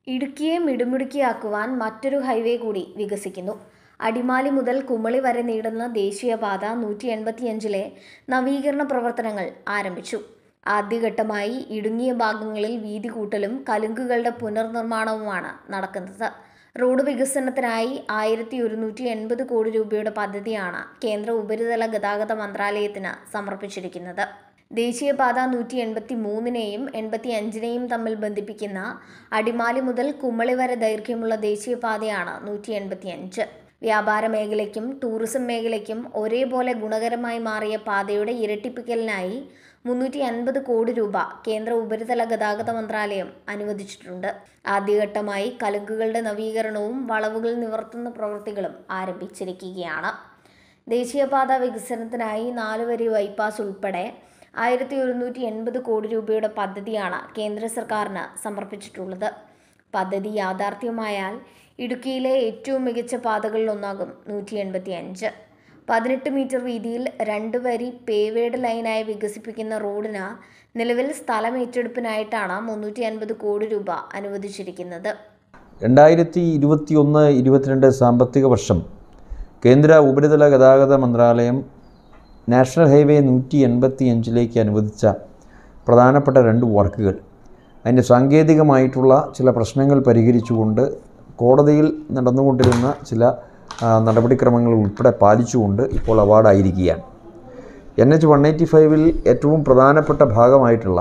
ഇടുക്കിയെ മിടുമിടുക്കിയാക്കുവാൻ മറ്റൊരു ഹൈവേ കൂടി വികസിക്കുന്നു അടിമാലി മുതൽ കുമളി വരെ നീളുന്ന ദേശീയപാത നൂറ്റി എൺപത്തിയഞ്ചിലെ നവീകരണ പ്രവർത്തനങ്ങൾ ആരംഭിച്ചു ആദ്യഘട്ടമായി ഇടുങ്ങിയ ഭാഗങ്ങളിൽ വീതി കൂട്ടലും കലുങ്കുകളുടെ പുനർനിർമ്മാണവുമാണ് നടക്കുന്നത് റോഡ് വികസനത്തിനായി ആയിരത്തി ഒരുന്നൂറ്റി എൺപത് കോടി രൂപയുടെ പദ്ധതിയാണ് കേന്ദ്ര ഉപരിതല ഗതാഗത മന്ത്രാലയത്തിന് സമർപ്പിച്ചിരിക്കുന്നത് ദേശീയപാത നൂറ്റി എൺപത്തി മൂന്നിനെയും എൺപത്തി അഞ്ചിനെയും തമ്മിൽ ബന്ധിപ്പിക്കുന്ന അടിമാലി മുതൽ കുമളി വരെ ദൈർഘ്യമുള്ള ദേശീയപാതയാണ് നൂറ്റി എൺപത്തി അഞ്ച് വ്യാപാര മേഖലയ്ക്കും ടൂറിസം മേഖലയ്ക്കും ഒരേപോലെ ഗുണകരമായി മാറിയ പാതയുടെ ഇരട്ടിപ്പിക്കലിനായി മുന്നൂറ്റി അൻപത് കോടി രൂപ കേന്ദ്ര ഉപരിതല ഗതാഗത മന്ത്രാലയം അനുവദിച്ചിട്ടുണ്ട് ആദ്യഘട്ടമായി കലുങ്കുകളുടെ നവീകരണവും വളവുകൾ നിവർത്തുന്ന പ്രവൃത്തികളും ആരംഭിച്ചിരിക്കുകയാണ് ദേശീയപാത വികസനത്തിനായി നാലുവരി ബൈപ്പാസ് ഉൾപ്പെടെ ആയിരത്തി ഒരുന്നൂറ്റി എൺപത് കോടി രൂപയുടെ പദ്ധതിയാണ് കേന്ദ്ര സർക്കാരിന് സമർപ്പിച്ചിട്ടുള്ളത് പദ്ധതി യാഥാർത്ഥ്യമായാൽ ഇടുക്കിയിലെ ഏറ്റവും മികച്ച പാതകളിലൊന്നാകും നൂറ്റി എൺപത്തി അഞ്ച് പതിനെട്ട് മീറ്റർ വീതിയിൽ രണ്ട് വരി പേവേഡ് ലൈനായി വികസിപ്പിക്കുന്ന റോഡിന് നിലവിൽ സ്ഥലം ഏറ്റെടുപ്പിനായിട്ടാണ് മുന്നൂറ്റി അൻപത് കോടി രൂപ അനുവദിച്ചിരിക്കുന്നത് രണ്ടായിരത്തി ഇരുപത്തി ഒന്ന് ഇരുപത്തിരണ്ട് സാമ്പത്തിക വർഷം കേന്ദ്ര ഉപരിതല ഗതാഗത മന്ത്രാലയം നാഷണൽ ഹൈവേ നൂറ്റി എൺപത്തി അഞ്ചിലേക്ക് അനുവദിച്ച പ്രധാനപ്പെട്ട രണ്ട് വർക്കുകൾ അതിൻ്റെ സാങ്കേതികമായിട്ടുള്ള ചില പ്രശ്നങ്ങൾ പരിഹരിച്ചുകൊണ്ട് കോടതിയിൽ നടന്നുകൊണ്ടിരുന്ന ചില ആ, നടപടിക്രമങ്ങൾ ഉൾപ്പെടെ പാലിച്ചുകൊണ്ട് ഇപ്പോൾ അവാർഡായിരിക്കുകയാണ് എൻ എച്ച് വൺ എയ്റ്റി ഫൈവിൽ ഏറ്റവും പ്രധാനപ്പെട്ട ഭാഗമായിട്ടുള്ള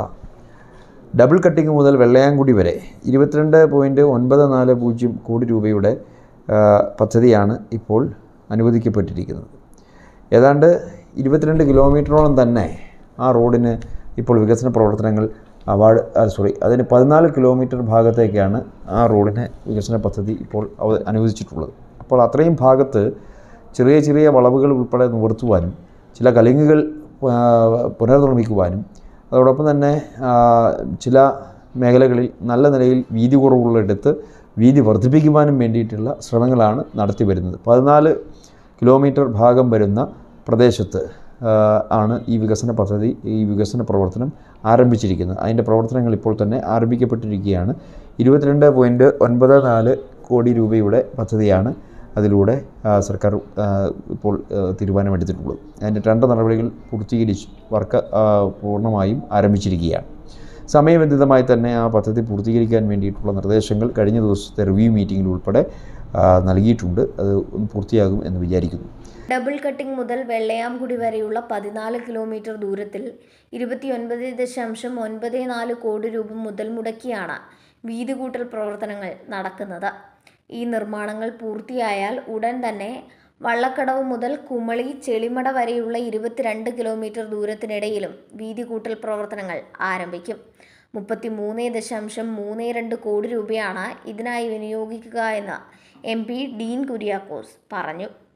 ഡബിൾ കട്ടിങ് മുതൽ വെള്ളയാങ്കുടി വരെ ഇരുപത്തിരണ്ട് പോയിൻറ്റ് ഒൻപത് നാല് പൂജ്യം കോടി രൂപയുടെ ആ, പദ്ധതിയാണ് ഇപ്പോൾ അനുവദിക്കപ്പെട്ടിരിക്കുന്നത് ഏതാണ്ട് ഇരുപത്തിരണ്ട് കിലോമീറ്ററോളം തന്നെ ആ റോഡിന് ഇപ്പോൾ വികസന പ്രവർത്തനങ്ങൾ അവാർഡ് സോറി അതിന് പതിനാല് കിലോമീറ്റർ ഭാഗത്തേക്കാണ് ആ റോഡിന് വികസന പദ്ധതി ഇപ്പോൾ അവ- അനുവദിച്ചിട്ടുള്ളത് അപ്പോൾ അത്രയും ഭാഗത്ത് ചെറിയ ചെറിയ വളവുകൾ ഉൾപ്പെടെ നിവർത്തുവാനും ചില കലിങ്ങുകൾ ആ, പുനർനിർമ്മിക്കുവാനും അതോടൊപ്പം തന്നെ ആ, ചില മേഖലകളിൽ നല്ല നിലയിൽ വീതി കുറവുള്ളിടത്ത് വീതി വർദ്ധിപ്പിക്കുവാനും വേണ്ടിയിട്ടുള്ള ശ്രമങ്ങളാണ് നടത്തി വരുന്നത് പതിനാല് കിലോമീറ്റർ ഭാഗം വരുന്ന പ്രദേശത്ത് ആ, ആണ് ഈ വികസന പദ്ധതി ഈ വികസന പ്രവർത്തനം ആരംഭിച്ചിരിക്കുന്നത് അതിൻ്റെ പ്രവർത്തനങ്ങൾ ഇപ്പോൾ തന്നെ ആരംഭിക്കപ്പെട്ടിരിക്കുകയാണ് ഇരുപത്തിരണ്ട് പോയിൻറ്റ് ഒൻപത് നാല് കോടി രൂപയുടെ പദ്ധതിയാണ് അതിലൂടെ ആ, സർക്കാർ ആ, ഇപ്പോൾ ആ, തീരുമാനമെടുത്തിട്ടുള്ളത് അതിൻ്റെ രണ്ട് നടപടികൾ പൂർത്തീകരിച്ചു വർക്ക് ആ, പൂർണ്ണമായും ആരംഭിച്ചിരിക്കുകയാണ് സമയബന്ധിതമായി തന്നെ ആ പദ്ധതി പൂർത്തീകരിക്കാൻ വേണ്ടിയിട്ടുള്ള നിർദ്ദേശങ്ങൾ കഴിഞ്ഞ ദിവസത്തെ റിവ്യൂ മീറ്റിംഗിൽ ഉൾപ്പെടെ ആ, നൽകിയിട്ടുണ്ട് അത് ഒന്ന് പൂർത്തിയാകും എന്ന് വിചാരിക്കുന്നു ഡബിൾ കട്ടിംഗ് മുതൽ വെള്ളയാംകുടി വരെയുള്ള പതിനാല് കിലോമീറ്റർ ദൂരത്തിൽ ഇരുപത്തിയൊൻപത് ദശാംശം ഒൻപത് നാല് കോടി രൂപ മുതൽ മുടക്കിയാണ് വീതി കൂട്ടൽ പ്രവർത്തനങ്ങൾ നടക്കുന്നത് ഈ നിർമ്മാണങ്ങൾ പൂർത്തിയായാൽ ഉടൻ തന്നെ വള്ളക്കടവ് മുതൽ കുമളി ചെളിമട വരെയുള്ള ഇരുപത്തിരണ്ട് കിലോമീറ്റർ ദൂരത്തിനിടയിലും വീതി കൂട്ടൽ പ്രവർത്തനങ്ങൾ ആരംഭിക്കും മുപ്പത്തി മൂന്ന് ദശാംശം മൂന്ന് രണ്ട് കോടി രൂപയാണ് ഇതിനായി വിനിയോഗിക്കുക എന്ന് എം പി ഡീൻ കുര്യാക്കോസ് പറഞ്ഞു